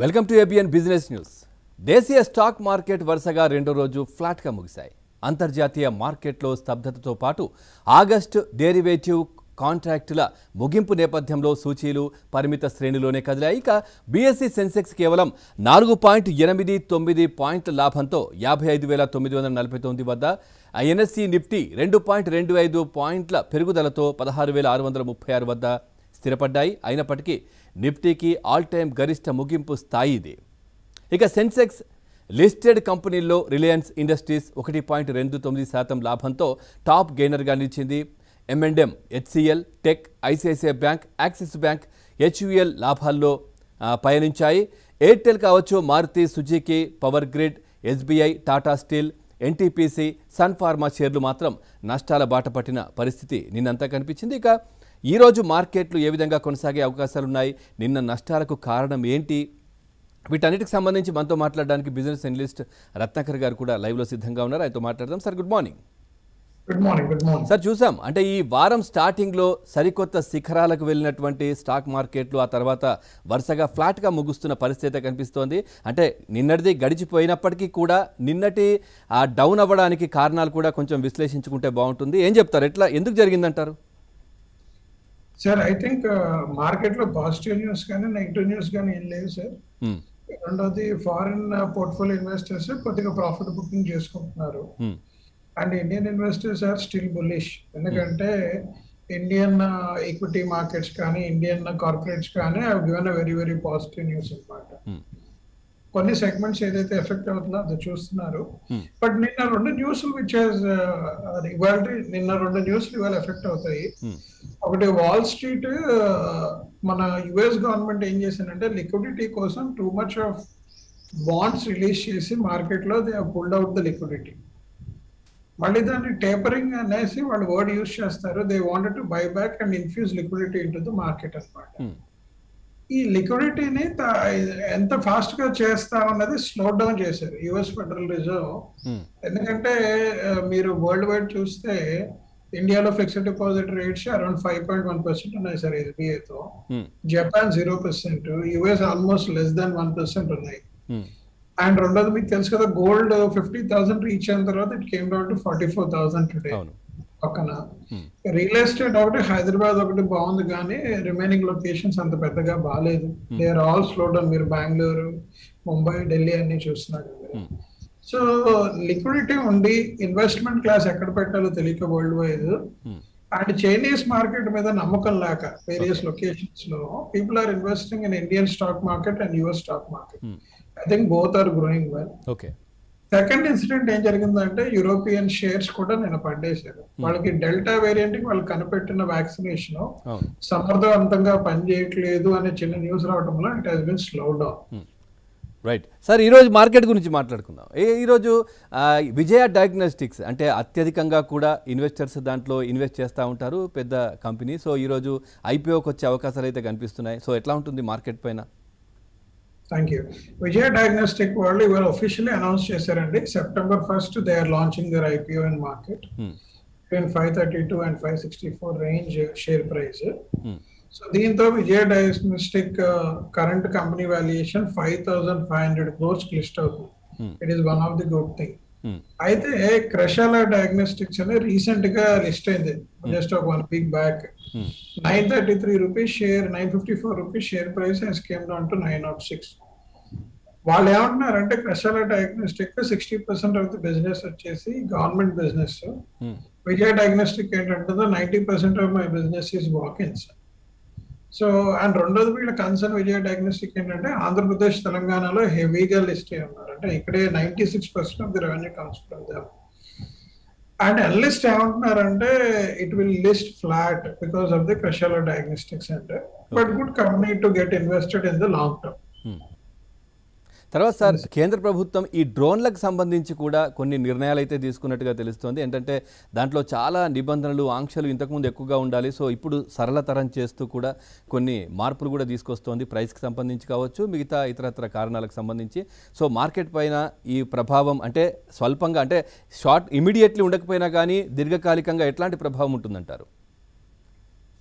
Welcome to ABN business news దేశీయ stock market వరుసగా రెండో రోజు ఫ్లాట్గా ముగిశాయి అంతర్జాతీయ మార్కెట్లో స్తబ్దతతో పాటు ఆగస్టు డెరివేటివ్ కాంట్రాక్టుల ముగింపు నేపథ్యంలో సూచీలు పరిమిత శ్రేణిలోనే కదిలాయి ఇక బీఎస్సీ సెన్సెక్స్ కేవలం నాలుగు పాయింట్ ఎనిమిది తొమ్మిది పాయింట్ల లాభంతో యాభై ఐదు వేల తొమ్మిది వందల నలభై తొమ్మిది వద్ద ఎన్ఎస్సీ నిఫ్టీ రెండు పాయింట్ రెండు ఐదు పాయింట్ల పెరుగుదలతో పదహారు వేల ఆరు వందల ముప్పై ఆరు వద్ద స్థిరపడ్డాయి అయినప్పటికీ నిఫ్టీకి ఆల్ టైమ్ గరిష్ట ముగింపు స్థాయి ఇది ఇక సెన్సెక్స్ లిస్టెడ్ కంపెనీల్లో రిలయన్స్ ఇండస్ట్రీస్ ఒకటి పాయింట్ రెండు తొమ్మిది శాతం లాభంతో టాప్ గెయినర్గా నిలిచింది M and M HCL tech ICICI bank Axis bank HUL లాభాల్లో ఆ, పయనించాయి ఎయిర్టెల్ కావచ్చు Maruti Suzuki power grid SBI Tata steel NTPC Sun Pharma షేర్లు మాత్రం నష్టాల బాట పట్టిన పరిస్థితి నిన్నంతా కనిపించింది ఇక ఈరోజు మార్కెట్లు ఏ విధంగా కొనసాగే అవకాశాలున్నాయి నిన్న నష్టాలకు కారణం ఏంటి వీటన్నిటికి సంబంధించి మనతో మాట్లాడడానికి బిజినెస్ అనలిస్ట్ రత్నాకర్ గారు కూడా లైవ్లో సిద్ధంగా ఉన్నారు ఆయనతో మాట్లాడదాం sir good morning good morning good morning sir చూసాం అంటే ఈ వారం స్టార్టింగ్లో సరికొత్త శిఖరాలకు వెళ్ళినటువంటి స్టాక్ మార్కెట్లు ఆ తర్వాత వరుసగా ఫ్లాట్గా ముగుస్తున్న పరిస్థితి అయితే కనిపిస్తోంది అంటే నిన్నటిది గడిచిపోయినప్పటికీ కూడా నిన్నటి ఆ డౌన్ అవ్వడానికి కారణాలు కూడా కొంచెం విశ్లేషించుకుంటే బాగుంటుంది ఏం చెప్తారు ఎట్లా ఎందుకు జరిగిందంటారు సార్ ఐ థింక్ మార్కెట్ లో పాజిటివ్ న్యూస్ కానీ నెగిటివ్ న్యూస్ కానీ ఏం లేవు సార్ హ్మ్, రెండోది ఫారిన్ పోర్ట్ఫోలియో ఇన్వెస్టర్స్ కొద్దిగా ప్రాఫిట్ బుకింగ్ చేసుకుంటున్నారు hmm, and Indian investors are still bullish ఎందుకంటే ఇండియన్ ఈక్విటీ మార్కెట్స్ కానీ ఇండియన్ కార్పొరేట్స్ కానీ అవి given a very very positive news అన్నమాట హ్మ్, కొన్ని సెగ్మెంట్స్ ఏదైతే ఎఫెక్ట్ అవుతుందో అది చూస్తున్నారు Hmm. బట్ నిన్న రెండు న్యూస్లు విచ్ ఇవాళ నిన్న రెండు న్యూస్లు ఇవాళ ఎఫెక్ట్ అవుతాయి హ్మ్, ఒకటి వాల్ స్ట్రీట్ మన యుఎస్ గవర్నమెంట్ ఏం చేసిందంటే లిక్విడిటీ కోసం too much of bonds release చేసి మార్కెట్ లో they pulled out the liquidity మళ్ళీ దాన్ని టేపరింగ్ అనేసి వాళ్ళు వర్డ్ యూస్ చేస్తారు they wanted to buy back and infuse liquidity into the market అనమాట హ్మ్, ఈ లిక్విడిటీని ఎంత ఫాస్ట్ గా చేస్తా ఉన్నది స్లో డౌన్ చేశారు యుఎస్ ఫెడరల్ రిజర్వ్ హ్మ్, ఎందుకంటే ఆ, మీరు వరల్డ్ వైడ్ చూస్తే ఇండియాలో fixed deposit rates around five point one percent ఉన్నాయి సార్ ఎస్బీఐతో hmm, Japan zero percent US almost less than one percent ఉన్నాయి హ్మ్, అండ్ రెండోది మీకు తెలుసు కదా గోల్డ్ ఫిఫ్టీ థౌసండ్ రీచ్ అయిన తర్వాత it came down to forty four thousand today అవును పక్కన హ్మ్, రియల్ ఎస్టేట్ ఒకటి హైదరాబాద్ ఒకటి బాగుంది కానీ రిమైనింగ్ లొకేషన్స్ అంత పెద్దగా బాగాలేదు they are all slow down మీరు బెంగళూరు ముంబై ఢిల్లీ అన్ని చూస్తున్నారు మీరు. హ్మ్, సో లిక్విడిటీ ఉండి ఇన్వెస్ట్మెంట్ క్లాస్ ఎక్కడ పెట్టాలో తెలియక world wide hmm, and Chinese market మీద నమ్మకం లేక వేరియస్ లొకేషన్స్ లో people are investing in Indian stock market and US stock market hmm. I think both are growing well okay second incident ఏం జరిగిందంటే European shares కూడా నేను పడేశారు వాళ్ళకి డెల్టా వేరియంట్ కి వాళ్ళు కనిపెట్టిన వ్యాక్సినేషన్ అవును సమర్థవంతంగా పనిచేయట్లేదు అనే చిన్న న్యూస్ రావడం వల్ల it has been slow down right sir ఈరోజు మార్కెట్ గురించి మాట్లాడుకుందాం ఈ- ఈరోజు ఆ, విజయ డయాగ్నోస్టిక్స్ అంటే అత్యధికంగా కూడా ఇన్వెస్టర్స్ దాంట్లో ఇన్వెస్ట్ చేస్తూ ఉంటారు పెద్ద కంపెనీ సో ఈరోజు ఐపీఓకి వచ్చే అవకాశాలు అయితే కనిపిస్తున్నాయి సో ఎట్లా ఉంటుంది మార్కెట్ పైన థ్యాంక్ యూ విజయ డయాగ్నోస్టిక్ వాళ్ళు ఇవాళ ఒఫీషియల్లీ అనౌన్స్ చేశారండి September first they are launching their IPO in market hmm, between five thirty two and five sixty four range share price hmm, so దీంతో Vijaya diagnostic current company valuation five thousand five hundred crores list అవుతుంది hmm, it is one of the good thing hmm, అయితే Krsnaa diagnostics అనేది recent గా list అయింది just ఒక one week back hmm, nine thirty three rupees share nine fifty four rupees share price has came down to nine of six వాళ్ళు ఏమంటున్నారంటే Krsnaa diagnostic sixty percent of the business వచ్చేసి government business hmm, Vijaya diagnostic ఏంటంటే ninety percent of my business is walk ins so and రెండోది వీళ్ళ concern విజయ diagnostic ఏంటంటే ఆంధ్రప్రదేశ్ తెలంగాణలో హెవీగా list అయి ఉన్నారు అంటే ఇక్కడే ninety six percent of the revenue comes from them and analyst ఏమంటున్నారంటే it will list flat because of the Krsnaa diagnostic centre but good company to get invested in the long term hmm. తర్వాత sir కేంద్ర ప్రభుత్వం ఈ డ్రోన్లకు సంబంధించి కూడా కొన్ని నిర్ణయాలు అయితే తీసుకున్నట్టుగా తెలుస్తోంది ఏంటంటే దాంట్లో చాలా నిబంధనలు ఆంక్షలు ఇంతకుముందు ఎక్కువగా ఉండాలి సో ఇప్పుడు సరళతరం చేస్తూ కూడా కొన్ని మార్పులు కూడా తీసుకొస్తోంది ప్రైస్కి సంబంధించి కావచ్చు మిగతా ఇతరత్ర కారణాలకు సంబంధించి సో మార్కెట్ పైన ఈ ప్రభావం అంటే స్వల్పంగా అంటే షార్ట్ ఇమీడియట్లీ ఉండకపోయినా కానీ దీర్ఘకాలికంగా ఎట్లాంటి ప్రభావం ఉంటుందంటారు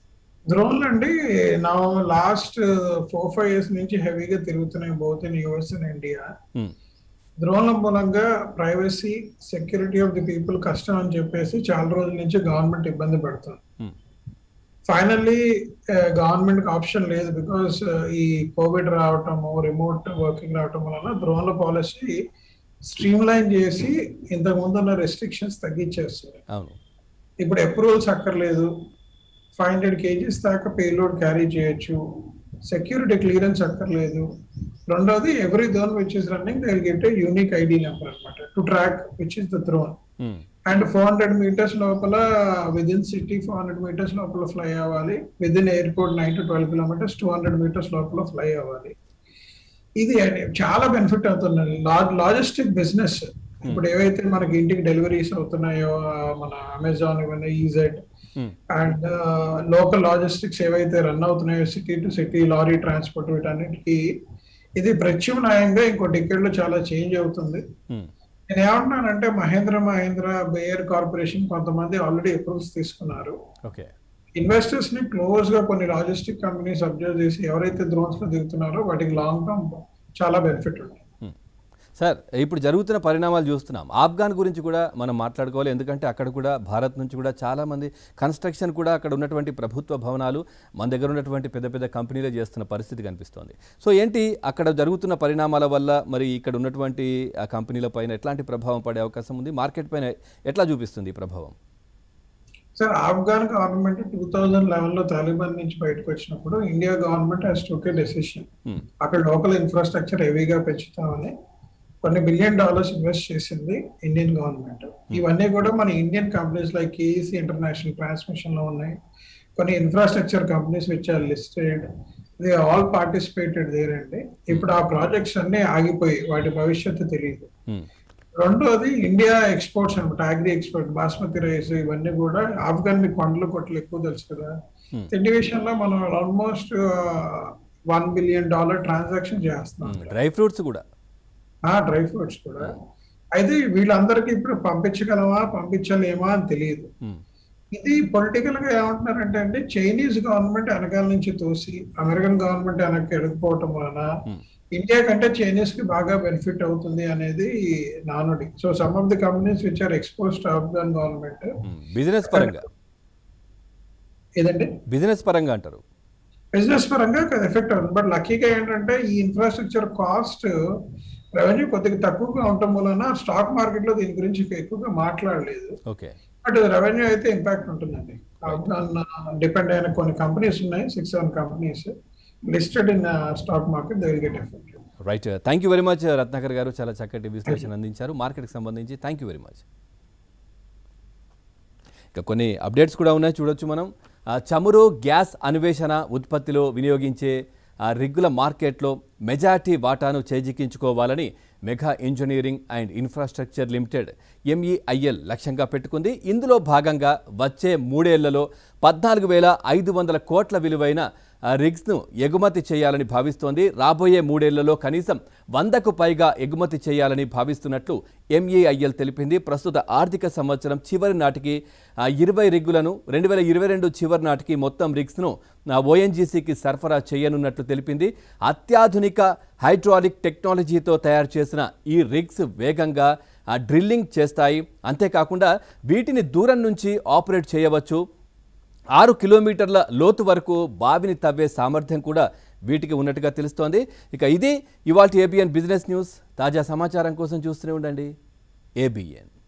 డ్రోన్లు అండి నా లాస్ట్ ఫోర్ ఫైవ్ ఇయర్స్ నుంచి హెవీగా తిరుగుతున్నాయి both in US and India um, డ్రోన్ల మూలంగా privacy security of the people కష్టం అని చెప్పేసి చాలా రోజుల నుంచి గవర్నమెంట్ ఇబ్బంది పడుతుంది ఉమ్, ఫైనల్లీ గవర్నమెంట్ ఆప్షన్ లేదు బికాస్ ఈ కోవిడ్ రావటము రిమోట్ వర్కింగ్ రావటం వలన డ్రోన్ల పాలసీ స్ట్రీమ్ లైన్ చేసి ఇంతకు ముందు ఉన్న రెస్ట్రిక్షన్స్ తగ్గించేస్తుంది అవును ఇప్పుడు అప్రూవల్స్ అక్కర్లేదు ఫైవ్ హండ్రెడ్ కేజీస్ దాకా పేలోడ్ క్యారీ చేయొచ్చు సెక్యూరిటీ క్లియరెన్స్ అక్కర్లేదు రెండోది every drone which is running they get unique ID number అనమాట to track which is the drone um, and four hundred metres లోపల within city four hundred metres లోపల fly అవ్వాలి within airport nine to twelve kilometres two hundred metres లోపల fly అవ్వాలి ఇది చాలా benefit అవుతుంది logistic business ఇప్పుడు ఏవైతే మనకి ఇంటికి డెలివరీస్ అవుతున్నాయో ఆ, మన అమెజాన్ ఇవన్నీ ఈజెడ్ ఉమ్, అండ్ లోకల్ లాజిస్టిక్స్ ఏవైతే రన్ అవుతున్నాయో city to city lorry transport వీటన్నిటికీ ఇది ప్రత్యామ్నాయంగా ఇంకో టికెట్ లో చాలా చేంజ్ అవుతుంది ఉమ్, నేను ఏమంటున్నానంటే మహేంద్ర మహేంద్ర బేయర్ కార్పొరేషన్ కొంతమంది ఆల్రెడీ అప్రూవ్స్ తీసుకున్నారు ఓకే ఇన్వెస్టర్స్ ని క్లోజ్ గా కొన్ని లాజిస్టిక్ కంపెనీస్ అబ్జర్వ్ చేసి ఎవరైతే డ్రోన్స్ లో దిగుతున్నారో వాటికి లాంగ్ టర్మ్ చాలా బెనిఫిట్ ఉంటుంది ఉమ్. సార్ ఇప్పుడు జరుగుతున్న పరిణామాలు చూస్తున్నాం ఆఫ్ఘాన్ గురించి కూడా మనం మాట్లాడుకోవాలి ఎందుకంటే అక్కడ కూడా భారత్ నుంచి కూడా చాలామంది కన్స్ట్రక్షన్ కూడా అక్కడ ఉన్నటువంటి ప్రభుత్వ భవనాలు మన దగ్గర ఉన్నటువంటి పెద్ద పెద్ద కంపెనీలే చేస్తున్న పరిస్థితి కనిపిస్తోంది సో ఏంటి అక్కడ జరుగుతున్న పరిణామాల వల్ల మరి ఇక్కడ ఉన్నటువంటి ఆ కంపెనీల పైన ఎట్లాంటి ప్రభావం పడే అవకాశం ఉంది మార్కెట్ పైన ఎట్లా చూపిస్తుంది ఈ ప్రభావం sir Afghan government two thousand eleven లో తాలిబాన్ నుంచి బయటకు వచ్చినప్పుడు India government has took a decision um, అక్కడ లోకల్ ఇన్ఫ్రాస్ట్రక్చర్ హెవీగా పెంచుతామని కొన్ని బిలియన్ డాలర్స్ ఇన్వెస్ట్ చేసింది ఇండియన్ గవర్నమెంట్ ఇవన్నీ కూడా మన Indian companies like KEC International transmission లో ఉన్నాయి కొన్ని infrastructure companies which are listed they all participated there అండి ఇప్పుడు ఆ ప్రాజెక్ట్స్ అన్ని ఆగిపోయి వాటి భవిష్యత్తు తెలియదు ఉమ్, రెండోది ఇండియా ఎక్స్పోర్ట్స్ అనమాట అగ్రి ఎక్స్పోర్ట్ బాస్మతి రైస్ ఇవన్నీ కూడా ఆఫ్ఘన్ మీకు కొండలు కొట్లు ఎక్కువ తెలుసు కదా Hmm. తిండి విషయంలో మనం almost one billion dollar transaction చేస్తున్నాం ఉమ్, డ్రై ఫ్రూట్స్ కూడా ఆ డ్రై ఫ్రూట్స్ కూడా అయితే వీళ్ళందరికీ ఇప్పుడు పంపించగలమా పంపించలేమా అని తెలియదు ఉమ్, ఇది పొలిటికల్ గా ఏమంటున్నారంటే అండి చైనీస్ గవర్నమెంట్ వెనకాల నుంచి తోసి అమెరికన్ గవర్నమెంట్ వెనక్కి ఎడుకుపోవటం వలన ఉమ్, ఇండియా కంటే చైనీస్ కి బాగా బెనిఫిట్ అవుతుంది అనేది నానుడి so some of the companies which are expose to Afghan government um, business పరంగా ఏదండి బిజినెస్ పరంగా అంటారు బిజినెస్ పరంగా ఎఫెక్ట్ అవుతుంది బట్ లక్కీగా ఏంటంటే ఈ ఇన్ఫ్రాస్ట్రక్చర్ కాస్ట్ రెవెన్యూ కొద్దిగా తక్కువగా ఉండటం వలన స్టాక్ మార్కెట్ లో దీని గురించి ఎక్కువగా మాట్లాడలేదు ఓకే బట్ రెవెన్యూ అయితే ఇంపాక్ట్ ఉంటుందండి ఆఫ్ఘన్ డిపెండ్ అయిన కొన్ని కంపెనీస్ ఉన్నాయి six seven companies listed in stock market they will get effect right thank you very much Ratnakar garu చాలా చక్కటి విశ్లేషణ అందించారు మార్కెట్కి సంబంధించి థ్యాంక్ యూ వెరీ మచ్ ఇక కొన్ని అప్డేట్స్ కూడా ఉన్నాయి చూడొచ్చు మనం ఆ, చమురు గ్యాస్ అన్వేషణ ఉత్పత్తిలో వినియోగించే ఆ, రిగ్గుల మార్కెట్లో మెజార్టీ వాటాను చేజిక్కించుకోవాలని మెగా ఇంజనీరింగ్ అండ్ ఇన్ఫ్రాస్ట్రక్చర్ లిమిటెడ్ ఎంఈఐఎల్ లక్ష్యంగా పెట్టుకుంది ఇందులో భాగంగా వచ్చే మూడేళ్లలో పద్నాలుగు వేల ఐదు వందల కోట్ల విలువైన ఆ, రిగ్స్ను ఎగుమతి చేయాలని భావిస్తోంది రాబోయే మూడేళ్లలో కనీసం వందకు పైగా ఎగుమతి చేయాలని భావిస్తున్నట్లు ఎంఈఐఎల్ తెలిపింది ప్రస్తుత ఆర్థిక సంవత్సరం చివరి నాటికి ఆ, ఇరవై రిగ్గులను రెండు వేల ఇరవై రెండు చివరి నాటికి మొత్తం రిగ్స్ను ఓఎన్జీసీకి సరఫరా చేయనున్నట్లు తెలిపింది అత్యాధునిక హైడ్రాలిక్ టెక్నాలజీతో తయారు చేసిన ఈ రిగ్స్ వేగంగా ఆ, డ్రిల్లింగ్ చేస్తాయి అంతేకాకుండా వీటిని దూరం నుంచి ఆపరేట్ చేయవచ్చు ఆరు కిలోమీటర్ల లోతు వరకు బావిని తవ్వే సామర్థ్యం కూడా వీటికి ఉన్నట్టుగా తెలుస్తోంది ఇక ఇది ఇవాళ ఏబిఎన్ బిజినెస్ న్యూస్ తాజా సమాచారం కోసం చూస్తూనే ఉండండి ఏబిఎన్